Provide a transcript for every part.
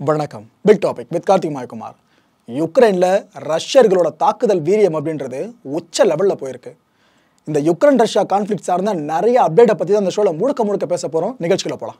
வணக்கம் big topic with Karthik Mayakumar யுக்ரைனில் ரஷ்யர்களோட தாக்குதல் வீரியம் அப்படின்றது உச்ச லெவலில் போயிருக்கு இந்த யுக்ரைன் ரஷ்யா கான்ஃப்ளிக்ட் சார்ந்த நிறைய அப்டேட்டை பற்றி தான் இந்த ஷோவில் முழுக்க முழுக்க பேச போகிறோம் நிகழ்ச்சிக்குள்ள போகலாம்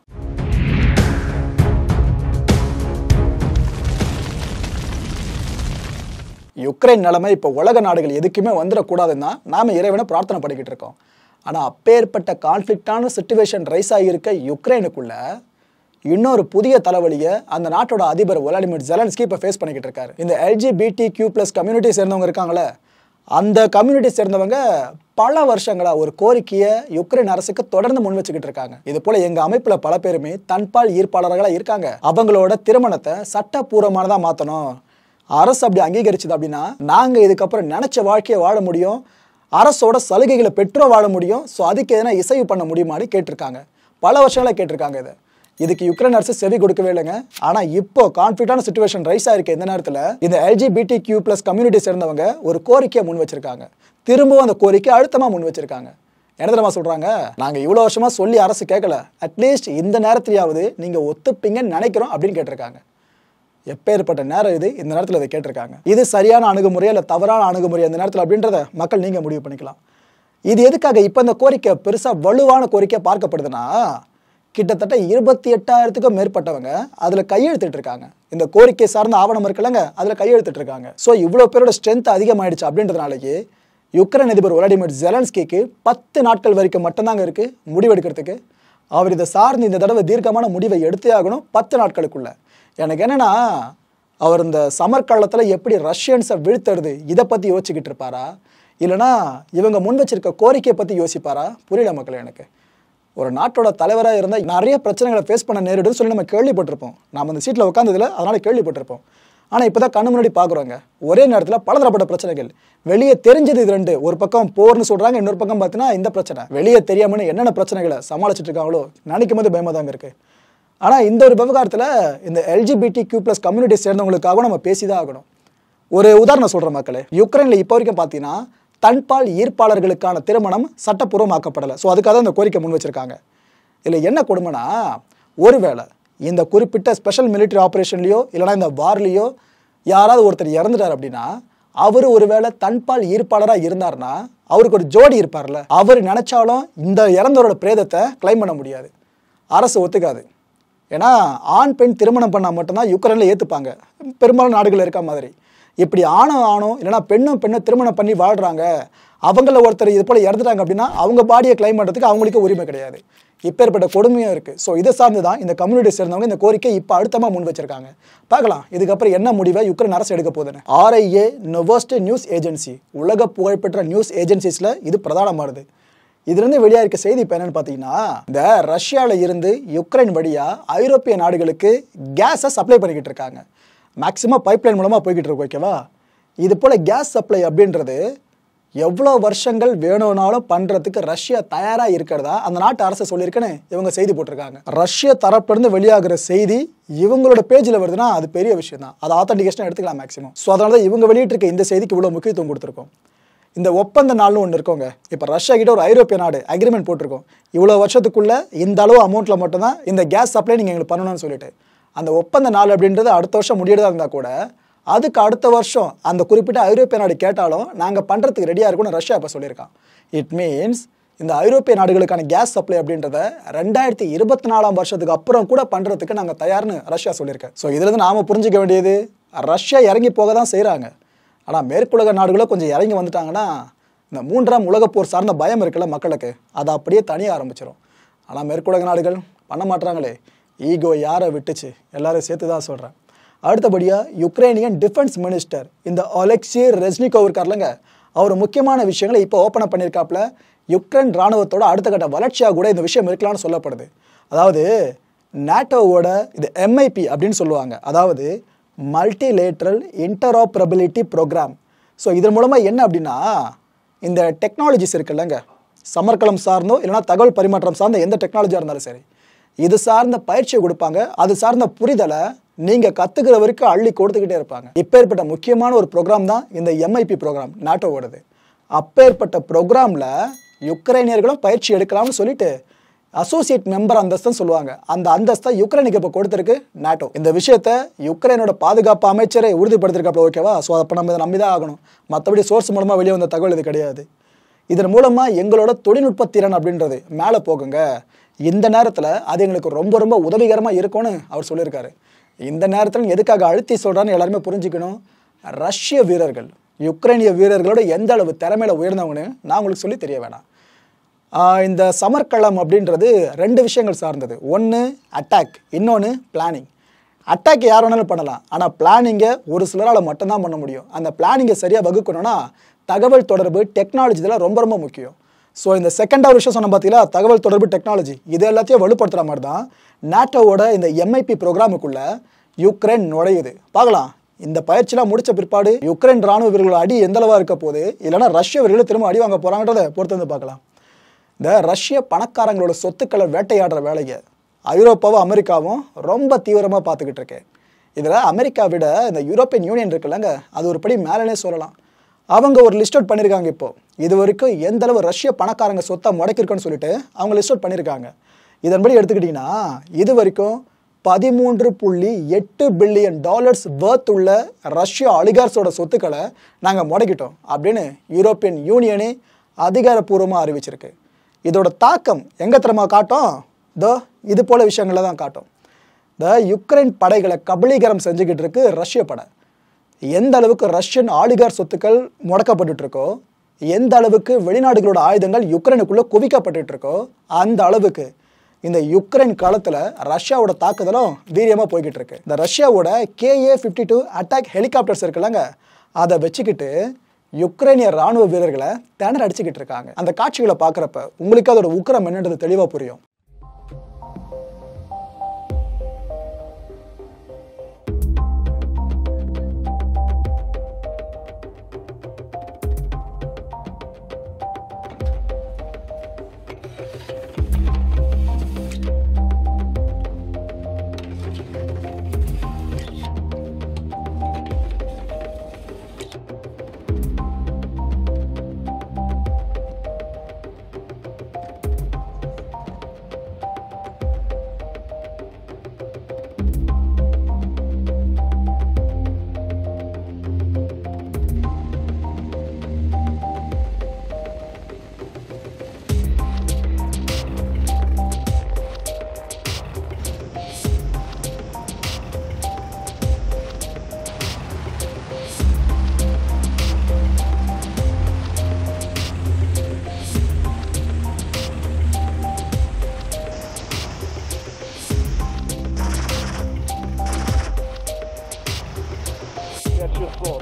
யுக்ரைன் நிலைமை இப்போ உலக நாடுகள் எதுக்குமே வந்துடக்கூடாதுன்னு தான் நாம இறைவனை பிரார்த்தனை பண்ணிக்கிட்டு இருக்கோம் ஆனால் அப்பேற்பட்ட கான்ஃப்ளிக்டான சுச்சுவேஷன் ரைஸ் ஆகியிருக்க யுக்ரைனுக்குள்ள இன்னொரு புதிய தலைவலியை அந்த நாட்டோட அதிபர் விளாடிமிர் ஜெலன்ஸ்கி இப்போ ஃபேஸ் பண்ணிக்கிட்டு இருக்காரு இந்த எல்ஜிபிடி கியூ ப்ளஸ் கம்யூனிட்டி சேர்ந்தவங்க இருக்காங்களே அந்த கம்யூனிட்டி சேர்ந்தவங்க பல வருஷங்களா ஒரு கோரிக்கையை யுக்ரைன் அரசுக்கு தொடர்ந்து முன் வச்சுக்கிட்டு இருக்காங்க இது போல எங்க அமைப்புல பல பேருமே தன்பால் ஈர்ப்பாளர்களா இருக்காங்க அவங்களோட திருமணத்தை சட்டப்பூர்வமானதா மாத்தணும் அரசு அப்படி அங்கீகரிச்சது அப்படின்னா நாங்க இதுக்கப்புறம் நினைச்ச வாழ்க்கையை வாழ முடியும் அரசோட சலுகைகளை பெற்றோ வாழ முடியும் ஸோ அதுக்கு எதனா இசைவு பண்ண முடியுமான்னு கேட்டிருக்காங்க பல வருஷங்களா கேட்டிருக்காங்க இதை இதுக்கு யுக்ரைன் அரசு செவி கொடுக்கவே இல்லைங்க ஆனா இப்போ கான்ஃபிளிக்டான சுச்சுவேஷன் ரைஸ் ஆயிருக்க இந்த நேரத்துல இந்த எல்ஜிபிடி கியூ பிளஸ் கம்யூனிட்டி சேர்ந்தவங்க ஒரு கோரிக்கையை முன் வச்சிருக்காங்க திரும்பவும் அந்த கோரிக்கை அழுத்தமா முன் வச்சிருக்காங்க என்ன தெரியுமா சொல்றாங்க நாங்க இவ்வளவு வருஷமா சொல்லி அரசு கேட்கல அட்லீஸ்ட் இந்த நேரத்திலேயாவது நீங்க ஒத்துப்பீங்கன்னு நினைக்கிறோம் அப்படின்னு கேட்டிருக்காங்க எப்பேற்பட்ட நேரம் இது இந்த நேரத்தில் இதை கேட்டிருக்காங்க இது சரியான அணுகுமுறை இல்லை தவறான அணுகுமுறை அந்த நேரத்தில் அப்படின்றத மக்கள் நீங்கள் முடிவு பண்ணிக்கலாம் இது எதுக்காக இப்போ இந்த கோரிக்கை பெருசாக வலுவான கோரிக்கை பார்க்கப்படுதுன்னா கிட்டத்தட்ட இருபத்தி எட்டாயிரத்துக்கும் மேற்பட்டவங்க அதில் கையெழுத்திட்டு இருக்காங்க இந்த கோரிக்கை சார்ந்த ஆவணம் இருக்குல்லங்க அதில் கையெழுத்திட்டு இருக்காங்க ஸோ இவ்வளோ பேரோட ஸ்ட்ரென்த் அதிகமாயிடுச்சு அப்படின்றதுனாலக்கு யுக்ரைன் அதிபர் விளாடிமிர் ஜெலன்ஸ்கிக்கு பத்து நாட்கள் வரைக்கும் மட்டும்தாங்க இருக்கு முடிவெடுக்கிறதுக்கு அவர் இதை சார்ந்து இந்த தடவை தீர்க்கமான முடிவை எடுத்தே ஆகணும் பத்து நாட்களுக்குள்ள எனக்கு என்னன்னா அவர் இந்த சமர் காலத்தில் எப்படி ரஷ்யன்ஸை வீழ்த்துறது இதை பற்றி யோசிச்சுக்கிட்டு இருப்பாரா இல்லைனா இவங்க முன் வச்சிருக்க கோரிக்கையை பற்றி யோசிப்பாரா புரியல மக்கள் எனக்கு ஒரு நாட்டோட தலைவராக இருந்தால் நிறைய பிரச்சனைகளை ஃபேஸ் பண்ண நேரிடுன்னு சொல்லி நம்ம கேள்விப்பட்டிருப்போம் நாம் அந்த சீட்டில் உட்காந்ததில் அதனால் கேள்விப்பட்டிருப்போம் ஆனால் இப்போ தான் கண்ணு முன்னாடி பார்க்குறோங்க ஒரே நேரத்தில் பலதரப்பட்ட பிரச்சனைகள் வெளியே தெரிஞ்சது இது ரெண்டு ஒரு பக்கம் போர்னு சொல்கிறாங்க இன்னொரு பக்கம் பார்த்தீங்கன்னா இந்த பிரச்சனை வெளியே தெரியாமனு என்னென்ன பிரச்சனைகளை சமாளிச்சுட்டு இருக்காங்களோ நினைக்கும் போது பயமாக தாங்க இருக்குது ஆனால் இந்த ஒரு விவகாரத்தில் இந்த எல்ஜிபிடி கியூ ப்ளஸ் கம்யூனிட்டி சேர்ந்தவங்களுக்காக நம்ம பேசி தான் ஆகணும் ஒரு உதாரணம் சொல்கிறேன் மக்களே யுக்ரைனில் இப்போ வரைக்கும் பார்த்தீங்கன்னா தன்பால் ஈர்ப்பாளர்களுக்கான திருமணம் சட்டப்பூர்வமாக்கப்படலை ஸோ அதுக்காக தான் இந்த கோரிக்கை முன் வச்சிருக்காங்க இதில் என்ன கொடுமைனா ஒருவேளை இந்த குறிப்பிட்ட ஸ்பெஷல் மிலிட்டரி ஆப்ரேஷன்லையோ இல்லைனா இந்த வார்லேயோ யாராவது ஒருத்தர் இறந்துட்டார் அப்படின்னா அவர் ஒருவேளை தன்பால் ஈர்ப்பாளராக இருந்தார்னா அவருக்கு ஒரு ஜோடி இருப்பார்ல அவர் நினைச்சாலும் இந்த இறந்தவரோட பிரேதத்தை கிளைம் பண்ண முடியாது அரசு ஒத்துக்காது ஏன்னா ஆண் பெண் திருமணம் பண்ணால் மட்டும்தான் யுக்ரைனில் ஏற்றுப்பாங்க பெரும்பாலும் நாடுகள் இருக்க மாதிரி இப்படி ஆணும் ஆணும் இல்லைனா பெண்ணும் பெண்ணும் திருமணம் பண்ணி வாழ்கிறாங்க அவங்கள ஒருத்தர் இது போல் இறந்துட்டாங்க அப்படின்னா அவங்க பாடியை கிளைம் பண்ணுறதுக்கு அவங்களுக்கு உரிமை கிடையாது இப்பேற்பட்ட கொடுமையும் இருக்குது ஸோ இதை சார்ந்து தான் இந்த கம்யூனிட்டி சேர்ந்தவங்க இந்த கோரிக்கை இப்போ அழுத்தமாக முன் வச்சிருக்காங்க பார்க்கலாம் இதுக்கப்புறம் என்ன முடிவை யுக்ரைன் அரசு எடுக்க போகுதுன்னு ஆர்ஐஏ நொவோஸ்ட் நியூஸ் ஏஜென்சி உலக புகழ்பெற்ற நியூஸ் ஏஜென்சிஸில் இது பிரதானமானது இதுலேருந்து வெளியாக இருக்க செய்தி இப்போ என்னன்னு பார்த்தீங்கன்னா இந்த ரஷ்யாவில் இருந்து யுக்ரைன் வழியாக ஐரோப்பிய நாடுகளுக்கு கேஸை சப்ளை பண்ணிக்கிட்டு இருக்காங்க மேக்ஸிமம் பைப்லைன் மூலமாக போய்கிட்டு இருக்கு ஓகேவா இது போல் கேஸ் சப்ளை அப்படின்றது எவ்வளோ வருஷங்கள் வேணும்னாலும் பண்ணுறதுக்கு ரஷ்யா தயாராக இருக்கிறதா அந்த நாட்டு அரசு சொல்லியிருக்குன்னு இவங்க செய்தி போட்டிருக்காங்க ரஷ்ய தரப்பிலிருந்து வெளியாகிற செய்தி இவங்களோட பேஜில் வருதுன்னா அது பெரிய விஷயம் தான் அது ஆத்தன்டிகேஷன் எடுத்துக்கலாம் மேக்ஸிமம் ஸோ அதனால தான் இவங்க வெளியிட்டிருக்க இந்த செய்திக்கு இவ்வளோ முக்கியத்துவம் கொடுத்துருக்கோம் இந்த ஒப்பந்த நாள்னு ஒன்று இருக்கோங்க இப்போ ரஷ்யா கிட்ட ஒரு ஐரோப்பிய நாடு அக்ரிமெண்ட் போட்டிருக்கோம் இவ்வளோ வருஷத்துக்குள்ள இந்த அளவு அமௌண்ட்டில் மட்டும்தான் இந்த கேஸ் சப்ளை நீங்கள் எங்களுக்கு பண்ணணும்னு சொல்லிட்டு அந்த ஒப்பந்த நாள் அப்படின்றது அடுத்த வருஷம் முடியறதா இருந்தால் கூட அதுக்கு அடுத்த வருஷம் அந்த குறிப்பிட்ட ஐரோப்பிய நாடு கேட்டாலும் நாங்கள் பண்ணுறதுக்கு ரெடியாக இருக்கும்னு ரஷ்யா இப்போ சொல்லியிருக்கான் இட் மீன்ஸ் இந்த ஐரோப்பிய நாடுகளுக்கான கேஸ் சப்ளை அப்படின்றத ரெண்டாயிரத்தி இருபத்தி நாலாம் வருஷத்துக்கு அப்புறம் கூட பண்ணுறதுக்கு நாங்கள் தயார்னு ரஷ்யா சொல்லியிருக்கேன் ஸோ இதுலேருந்து நாம் புரிஞ்சிக்க வேண்டியது ரஷ்யா இறங்கி போக தான் செய்கிறாங்க ஆனால் மேற்குலக நாடுகளும் கொஞ்சம் இறங்கி வந்துட்டாங்கன்னா இந்த மூன்றாம் உலகப் போர் சார்ந்த பயம் இருக்குல்ல மக்களுக்கு அதை அப்படியே தனியாக ஆரம்பிச்சிடும் ஆனால் மேற்குலக நாடுகள் பண்ண மாட்டாங்களே ஈகோ யாரை விட்டுச்சு எல்லாரும் சேர்த்து தான் சொல்கிறேன் அடுத்தபடியாக யுக்ரைனியன் டிஃபென்ஸ் மினிஸ்டர் இந்த ஒலெக்சி ரெஸ்னிகோவ் இருக்கார்லங்க அவர் முக்கியமான விஷயங்களை இப்போ ஓப்பன் பண்ணியிருக்காப்புல யுக்ரைன் ராணுவத்தோட அடுத்த கட்ட வளர்ச்சியாக கூட இந்த விஷயம் இருக்கலாம்னு சொல்லப்படுது அதாவது நாட்டோவோட இது எம்ஐபி அப்படின்னு சொல்லுவாங்க அதாவது மல்டிலேட்ரல் இன்டராப்ரபிலிட்டி ப்ரோக்ராம் ஸோ இதன் மூலமாக என்ன அப்படின்னா இந்த டெக்னாலஜிஸ் இருக்குல்லங்க சமர்க்கலம் சார்ந்தோ இல்லைனா தகவல் பரிமாற்றம் சார்ந்த எந்த டெக்னாலஜியாக இருந்தாலும் சரி இது சார்ந்த பயிற்சியை கொடுப்பாங்க அது சார்ந்த புரிதலை நீங்கள் கற்றுக்கிற வரைக்கும் அள்ளி கொடுத்துக்கிட்டே இருப்பாங்க இப்பேற்பட்ட முக்கியமான ஒரு ப்ரோக்ராம் தான் இந்த எம்ஐபி ப்ரோக்ராம் நாட்டோவோடது அப்பேற்பட்ட ப்ரோக்ராமில் யுக்ரைனியர்களும் பயிற்சி எடுக்கலாம்னு சொல்லிட்டு அசோசியேட் மெம்பர் அந்தஸ்துன்னு சொல்லுவாங்க அந்த அந்தஸ்தை யுக்ரைனுக்கு இப்போ கொடுத்துருக்கு நாட்டோ இந்த விஷயத்த யுக்ரைனோட பாதுகாப்பு அமைச்சரை உறுதிப்படுத்திருக்காப்ல ஓகேவா ஸோ அப்போ நம்ம இதை நம்பி தான் ஆகணும் மற்றபடி சோர்ஸ் மூலமாக வெளியே வந்த தகவல் இது கிடையாது இதன் மூலமாக எங்களோட தொழில்நுட்ப திறன் அப்படின்றது மேலே போகுங்க இந்த நேரத்தில் அது எங்களுக்கு ரொம்ப ரொம்ப உதவிகரமாக இருக்கும்னு அவர் சொல்லியிருக்காரு இந்த நேரத்தில் எதுக்காக அழுத்தி சொல்கிறான்னு எல்லாருமே புரிஞ்சுக்கணும் ரஷ்ய வீரர்கள் யுக்ரைனிய வீரர்களோட எந்த அளவு திறமையில உயர்ந்தவங்கன்னு நான் உங்களுக்கு சொல்லி தெரிய வேணாம் ஆஹ் இந்த சமர்க்களம் அப்படின்றது ரெண்டு விஷயங்கள் சார்ந்தது ஒன்று அட்டாக் இன்னொன்று பிளானிங் அட்டாக் யார் வேணாலும் பண்ணலாம் ஆனால் பிளானிங்கை ஒரு சிலரால் மட்டும்தான் பண்ண முடியும் அந்த பிளானிங்கை சரியாக வகுக்கணும்னா தகவல் தொடர்பு டெக்னாலஜி இதெல்லாம் ரொம்ப ரொம்ப முக்கியம் ஸோ இந்த செகண்டாவது விஷயம் சொன்ன பார்த்தீங்களா தகவல் தொடர்பு டெக்னாலஜி இது எல்லாத்தையும் வலுப்படுத்துகிற மாதிரி தான் நாட்டோவோட இந்த எம்ஐபி ப்ரோக்ராமுக்குள்ள யுக்ரைன் நுழையுது பார்க்கலாம் இந்த பயிற்சிலாம் முடிச்ச பிற்பாடு யுக்ரைன் ராணுவ வீரர்களோட அடி எந்த அளவாக இருக்க போகுது இல்லைன்னா ரஷ்ய வீரர்கள் திரும்ப அடி வாங்க போகிறாங்கன்றதை பொறுத்து வந்து பார்க்கலாம் இந்த ரஷ்ய பணக்காரங்களோட சொத்துக்களை வேட்டையாடுற வேலையை ஐரோப்பாவும் அமெரிக்காவும் ரொம்ப தீவிரமாக பார்த்துக்கிட்டு இருக்கு இதில் அமெரிக்கா விட இந்த யூரோப்பியன் யூனியன் இருக்குல்லங்க அது ஒரு படி மேலே சொல்லலாம் அவங்க ஒரு லிஸ்ட் அவுட் பண்ணியிருக்காங்க இப்போ இது வரைக்கும் எந்த அளவு ரஷ்ய பணக்காரங்க சொத்தை முடக்கிருக்குன்னு சொல்லிட்டு அவங்க லிஸ்ட் அவுட் பண்ணியிருக்காங்க இதன்படி எடுத்துக்கிட்டிங்கன்னா இது வரைக்கும் பதிமூன்று புள்ளி எட்டு பில்லியன் டாலர்ஸ் worth உள்ள ரஷ்ய அலிகார்ஸோட சொத்துக்களை நாங்கள் முடக்கிட்டோம் அப்படின்னு யூரோப்பியன் யூனியனே அதிகாரப்பூர்வமாக அறிவிச்சிருக்கு இதோட தாக்கம் எங்கே திறமா காட்டும் தோ இது போல விஷயங்களில் தான் காட்டும் இந்த யுக்ரைன் படைகளை கபலீகரம் செஞ்சுக்கிட்டு இருக்கு ரஷ்ய படை எந்த அளவுக்கு ரஷ்யன் ஆலிகார் சொத்துக்கள் முடக்கப்பட்டுட்டு இருக்கோ எந்த அளவுக்கு வெளிநாடுகளோட ஆயுதங்கள் யுக்ரைனுக்குள்ள குவிக்கப்பட்டுட்டு இருக்கோ அந்த அளவுக்கு இந்த யுக்ரைன் காலத்தில் ரஷ்யாவோட தாக்குதலும் வீரியமாக போய்கிட்டு இருக்கு இந்த ரஷ்யாவோட KA fifty two attack helicopters இருக்குல்லங்க அதை வச்சுக்கிட்டு யுக்ரைனிய ராணுவ வீரர்களை திணற அடிச்சுக்கிட்டு இருக்காங்க அந்த காட்சிகளை பார்க்குறப்ப உங்களுக்கு அதோட உக்கிரம் என்னன்றது தெளிவாக புரியும் That's your fault.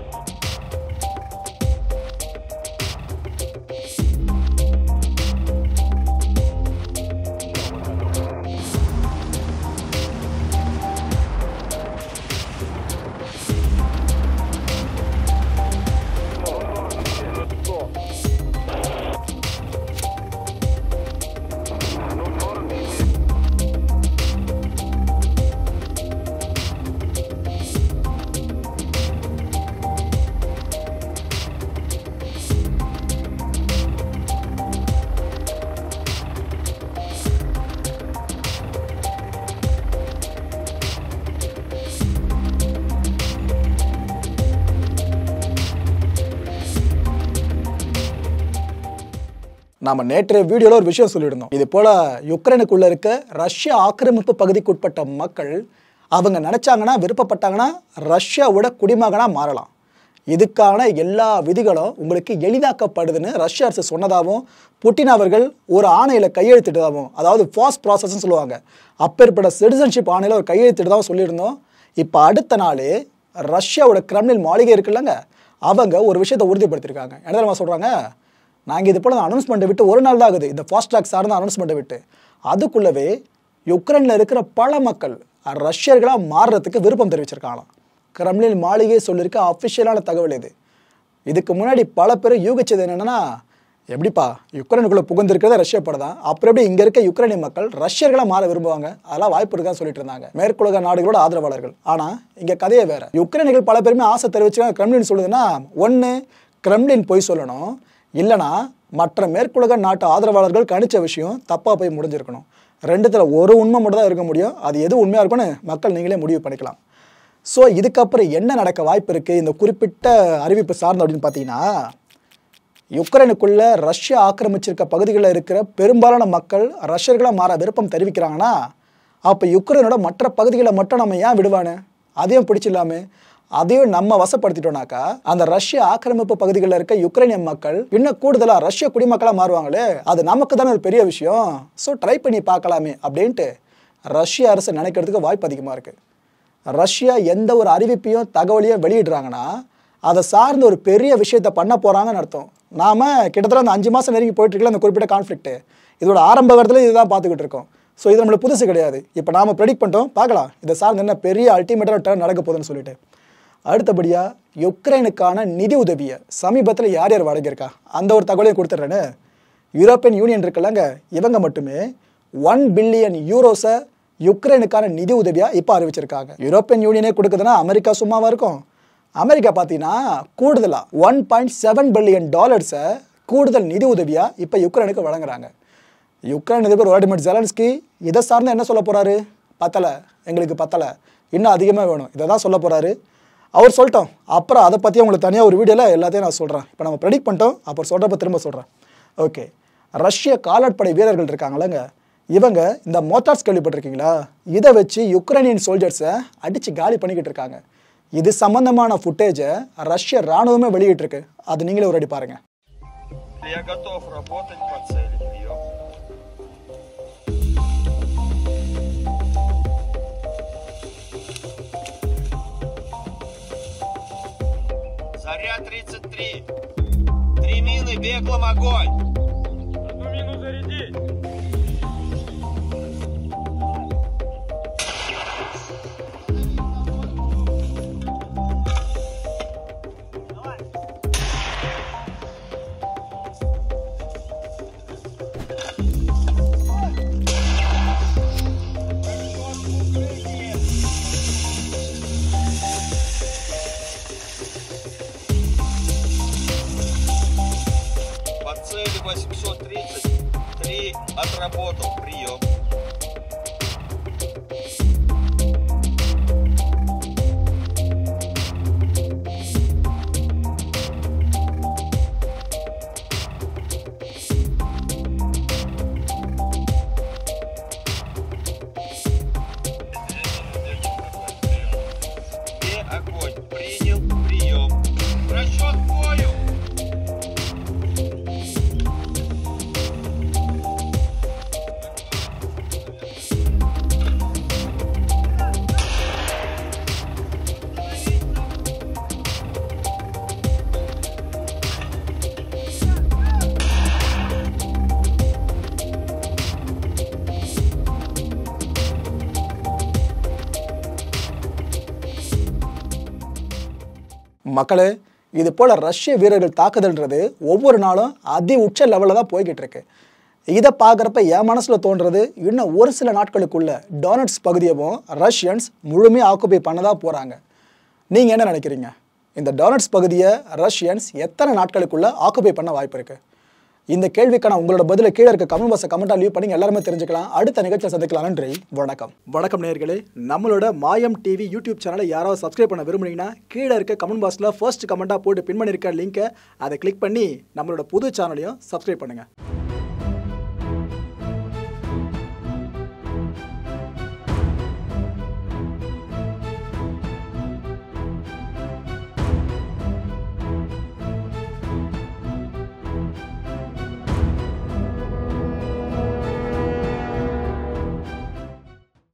நாம நேற்றைய வீடியோல ஒரு விஷயம் சொல்லியிருந்தோம் இது போல யுக்ரைனுக்குள்ள இருக்க ரஷ்ய ஆக்கிரமிப்பு பகுதிக்குட்பட்ட மக்கள் அவங்க நினைச்சாங்கன்னா விருப்பப்பட்டாங்கன்னா ரஷ்யாவோட குடிமகனா மாறலாம் இதுக்கான எல்லா விதிகளும் உங்களுக்கு எளிதாக்கப்படுதுன்னு ரஷ்ய அரசு சொன்னதாகவும் புட்டின் அவர்கள் ஒரு ஆணையில கையெழுத்திட்டதாகவும் அதாவது ஃபாஸ்ட் ப்ராசஸ்ன்னு சொல்லுவாங்க அப்பேற்பட்ட சிட்டிசன்ஷிப் ஆணையில ஒரு கையெழுத்திட்டதாகவும் சொல்லியிருந்தோம் இப்போ அடுத்த நாள் ரஷ்யாவோட கிரெம்லின் மாளிகை இருக்குல்லங்க அவங்க ஒரு விஷயத்தை உறுதிப்படுத்தியிருக்காங்க என்ன தெரியுமா சொல்றாங்க நாங்கள் இது போல அனௌன்ஸ்மெண்ட்டை விட்டு ஒரு நாள் தான் ஆகுது இந்த ஃபாஸ்ட் ட்ராக் சார்ந்த அனௌன்ஸ்மெண்ட்டை விட்டு அதுக்குள்ளவே யுக்ரைனில் இருக்கிற பல மக்கள் ரஷ்யர்களாக மாறுறதுக்கு விருப்பம் தெரிவிச்சிருக்காங்களாம் கிரெம்லின் மாளிகை சொல்லியிருக்க அஃபிஷியலான தகவல் இது இதுக்கு முன்னாடி பல பேர் யூகிச்சது என்னன்னா எப்படிப்பா யுக்ரைனுக்குள்ள புகுந்திருக்கிறத ரஷ்ய படை தான் அப்புறம் எப்படி இங்க இருக்க யுக்ரைனிய மக்கள் ரஷ்யர்களா மாற விரும்புவாங்க அதெல்லாம் வாய்ப்பு இருக்கான்னு சொல்லிட்டு இருந்தாங்க மேற்குலக நாடுகளோட ஆதரவாளர்கள் ஆனா இங்க கதையே வேற யுக்ரைனிகள் பல பேருமே ஆசை தெரிவிச்சாங்க கிரெம்லின் சொல்லுதுன்னா ஒன்னு கிரெம்லின் பொய் சொல்லணும் இல்லனா மற்ற மேற்குலக நாட்டு ஆதரவாளர்கள் கணிச்ச விஷயம் தப்பா போய் முடிஞ்சிருக்கணும் ரெண்டுத்துல ஒரு உண்மை மட்டும் தான் இருக்க முடியும் அது எது உண்மையாக இருக்கும்னு மக்கள் நீங்களே முடிவு பண்ணிக்கலாம் ஸோ இதுக்கப்புறம் என்ன நடக்க வாய்ப்பு இருக்குது இந்த குறிப்பிட்ட அறிவிப்பு சார்ந்து அப்படின்னு பார்த்தீங்கன்னா யுக்ரைனுக்குள்ள ரஷ்யா ஆக்கிரமிச்சிருக்க பகுதிகளில் இருக்கிற பெரும்பாலான மக்கள் ரஷ்யர்களாக மாற விருப்பம் தெரிவிக்கிறாங்கன்னா அப்போ யுக்ரைனோட மற்ற பகுதிகளை மட்டும் நம்ம ஏன் விடுவானு அதையும் பிடிச்சிடலாமே அதையும் நம்ம வசப்படுத்திட்டோம்னாக்கா அந்த ரஷ்ய ஆக்கிரமிப்பு பகுதிகளில் இருக்க யுக்ரைனியன் மக்கள் இன்னும் கூடுதலாக ரஷ்ய குடிமக்களாக மாறுவாங்களே அது நமக்கு தானே ஒரு பெரிய விஷயம் ஸோ ட்ரை பண்ணி பார்க்கலாமே அப்படின்ட்டு ரஷ்ய அரசு நினைக்கிறதுக்கு வாய்ப்பு அதிகமாக இருக்குது ரஷ்யா எந்த ஒரு அறிவிப்பையும் தகவலையும் வெளியிடுறாங்கன்னா அதை சார்ந்த ஒரு பெரிய விஷயத்தை பண்ண போகிறாங்கன்னு அர்த்தம் நாம கிட்டத்தட்ட அந்த அஞ்சு மாதம் நெருங்கி போயிட்டு இருக்கல அந்த குறிப்பிட்ட கான்ஃப்ளிக்ட்டு இதோட ஆரம்ப கட்டத்தில் இதுதான் பார்த்துக்கிட்டு இருக்கோம் ஸோ இது நம்மளுக்கு புதுசு கிடையாது இப்போ நாம ப்ரெடிக்ட் பண்ணிட்டோம் பார்க்கலாம் இதை சார்ந்து என்ன பெரிய அல்டிமேட்டாக டர்ன் நடக்க போகுதுன்னு சொல்லிட்டு அடுத்தபடியாக யுக்ரைனுக்கான நிதி உதவியை சமீபத்தில் யார் யார் வழங்கியிருக்கா அந்த ஒரு தகவலையும் கொடுத்துட்றேன்னு யூரோப்பியன் யூனியன் இருக்குல்லங்க இவங்க மட்டுமே ஒன் பில்லியன் யூரோஸை யுக்ரைனுக்கான நிதி உதவியாக இப்போ அறிவிச்சிருக்காங்க யூரோப்பியன் யூனியனே கொடுக்குதுன்னா அமெரிக்கா சும்மாவா இருக்கும் அமெரிக்கா பார்த்தீங்கன்னா கூடுதலாக ஒன் பாயிண்ட் செவன் பில்லியன் டாலர்ஸை கூடுதல் நிதி உதவியாக இப்போ யுக்ரைனுக்கு வழங்குறாங்க யுக்ரைன் அதிபர் விளாடிமிர் ஜெலன்ஸ்கி இதை சார்ந்து என்ன சொல்ல போறாரு பத்தலை எங்களுக்கு பத்தலை இன்னும் அதிகமாக வேணும் இதை தான் சொல்ல போறாரு அவர் சொல்லிட்டோம் அப்புறம் அதை பற்றி உங்களுக்கு தனியாக ஒரு வீடியோவில் எல்லாத்தையும் நான் சொல்கிறேன் இப்போ நம்ம ப்ரெடிக்ட் பண்ணிட்டோம் அப்புறம் சொல்கிறப்ப திரும்ப சொல்கிறேன் ஓகே ரஷ்ய காலாட்படை வீரர்கள் இருக்காங்களங்க இவங்க இந்த மோட்டார்ஸ் கேள்விப்பட்டிருக்கீங்களா இதை வச்சு யுக்ரைனியன் சோல்ஜர்ஸை அடித்து காலி பண்ணிக்கிட்டு இருக்காங்க இது சம்பந்தமான ஃபுட்டேஜை ரஷ்ய ராணுவமே வெளியிட்டிருக்கு அது நீங்களே ஒரு அடி பாருங்க Я готов работать по цели. Прием. Заря 33. Три мины, беглом огонь. Одну мину зарядить. По цели 833 отработал. Прием. Где огонь? Принял. Прием. Расчет к бою. மக்களே இது போல் ரஷ்ய வீரர்கள் தாக்குதல்ன்றது ஒவ்வொரு நாளும் அதி உச்ச லெவலில் தான் போய்கிட்டு இருக்கு இதை பார்க்குறப்ப என் மனசில் தோன்றது இன்னும் ஒரு சில நாட்களுக்குள்ள டொனட்ஸ் பகுதியவும் ரஷ்யன்ஸ் முழுமையாக ஆக்குபை பண்ணதா போகிறாங்க நீங்கள் என்ன நினைக்கிறீங்க இந்த டொனட்ஸ் பகுதியை ரஷ்யன்ஸ் எத்தனை நாட்களுக்குள்ள ஆக்குபை பண்ண வாய்ப்பு இருக்கு இந்த கேள்விக்கான உங்களோட பதிலை கீழே இருக்க கமெண்ட் பாக்ஸை கமெண்ட்டாக லீவ் பண்ணி எல்லாருமே தெரிஞ்சுக்கலாம் அடுத்த நிகழ்ச்சியில் சந்திக்கலாம் நன்றி வணக்கம் வணக்கம் நேயர்களே நம்மளோட மாயம் டிவி யூடியூப் சேனலை யாராவது சப்ஸ்கிரைப் பண்ண விரும்புனீங்கன்னா கீழே இருக்க கமெண்ட் பாக்ஸில் ஃபர்ஸ்ட் கமெண்ட்டாக போட்டு பின் பண்ணியிருக்க லிங்கை அதை கிளிக் பண்ணி நம்மளோட புது சேனலையும் சப்ஸ்கிரைப் பண்ணுங்கள்